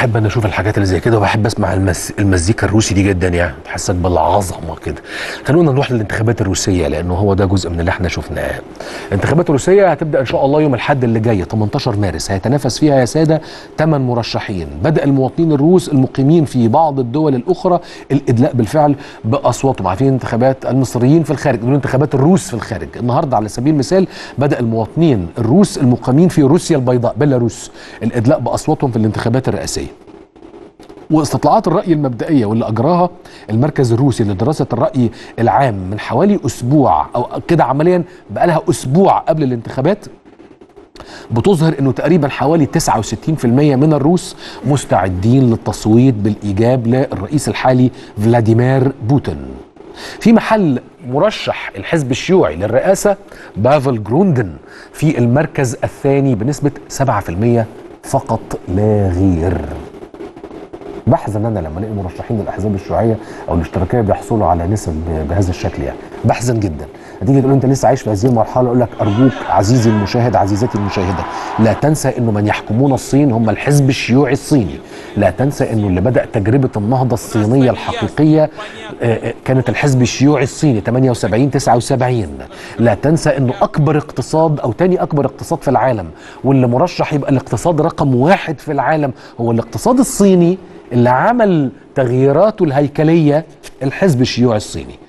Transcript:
بحب انا اشوف الحاجات اللي زي كده وبحب اسمع المز... المزيكا الروسي دي جدا يعني تحسك بالعظمه كده خلونا نروح للانتخابات الروسيه لانه هو ده جزء من اللي احنا شفناه الانتخابات الروسيه هتبدا ان شاء الله يوم الاحد اللي جاي 18 مارس هيتنافس فيها يا ساده ثمان مرشحين بدا المواطنين الروس المقيمين في بعض الدول الاخرى الادلاء بالفعل باصواتهم عارفين انتخابات المصريين في الخارج دول انتخابات الروس في الخارج النهارده على سبيل المثال بدا المواطنين الروس المقيمين في روسيا البيضاء بيلاروس الادلاء باصواتهم في الانتخابات الرئاسيه واستطلاعات الرأي المبدئية واللي أجراها المركز الروسي لدراسة الرأي العام من حوالي أسبوع أو كده عمليا بقالها أسبوع قبل الانتخابات بتظهر انه تقريبا حوالي 69% من الروس مستعدين للتصويت بالايجاب للرئيس الحالي فلاديمير بوتين في محل مرشح الحزب الشيوعي للرئاسة بافل جروندن في المركز الثاني بنسبة 7% فقط لا غير بحزن انا لما الاقي مرشحين الاحزاب الشيوعيه او الاشتراكيه بيحصلوا على نسب بهذا الشكل يعني بحزن جدا هتيجي تقول انت لسه عايش في هذه المرحله اقول لك ارجوك عزيزي المشاهد عزيزتي المشاهده لا تنسى انه من يحكمون الصين هم الحزب الشيوعي الصيني لا تنسى انه اللي بدا تجربه النهضه الصينيه الحقيقيه كانت الحزب الشيوعي الصيني 78 79 لا تنسى انه اكبر اقتصاد او تاني اكبر اقتصاد في العالم واللي مرشح يبقى الاقتصاد رقم واحد في العالم هو الاقتصاد الصيني اللي عمل تغييراته الهيكليه الحزب الشيوعي الصيني